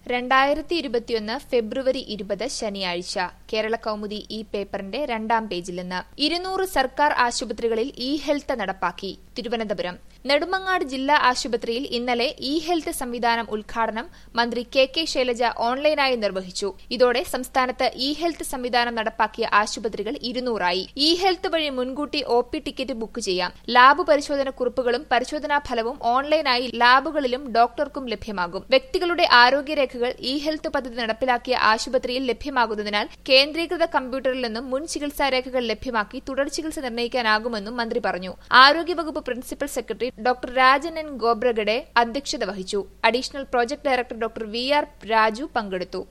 രണ്ടായിരത്തി ഇരുപത്തിയൊന്ന് ഫെബ്രുവരി ഇരുപത് ശനിയാഴ്ച കേരള കൗമുദി ഈ പേപ്പറിന്റെ രണ്ടാം പേജിൽ നിന്ന് ഇരുന്നൂറ് സർക്കാർ ആശുപത്രികളിൽ ഇ ഹെൽത്ത് നടപ്പാക്കി തിരുവനന്തപുരം നെടുമങ്ങാട് ജില്ലാ ആശുപത്രിയിൽ ഇന്നലെ ഇ ഹെൽത്ത് സംവിധാനം ഉദ്ഘാടനം മന്ത്രി കെ കെ ശൈലജ ഓൺലൈനായി നിർവഹിച്ചു ഇതോടെ സംസ്ഥാനത്ത് ഇ ഹെൽത്ത് സംവിധാനം നടപ്പാക്കിയ ആശുപത്രികൾ ഇരുന്നൂറായി ഇ ഹെൽത്ത് വഴി മുൻകൂട്ടി ഒ പി ടിക്കറ്റ് ബുക്ക് ചെയ്യാം ലാബ് പരിശോധന കുറിപ്പുകളും പരിശോധനാ ഫലവും ഓൺലൈനായി ലാബുകളിലും ഡോക്ടർക്കും ലഭ്യമാകും വ്യക്തികളുടെ ആരോഗ്യരേഖകൾ ഇ ഹെൽത്ത് പദ്ധതി നടപ്പിലാക്കിയ ആശുപത്രിയിൽ ലഭ്യമാകുന്നതിനാൽ കേന്ദ്രീകൃത കമ്പ്യൂട്ടറിൽ നിന്നും മുൻ ചികിത്സാ രേഖകൾ ലഭ്യമാക്കി തുടർ ചികിത്സ നിർണ്ണയിക്കാനാകുമെന്നും മന്ത്രി പറഞ്ഞു ആരോഗ്യവകുപ്പ് principal secretary doctor Rajan N Khobragade അധ്യക്ഷത വഹിച്ചു additional project director doctor V R Raju പങ്കെടുത്തു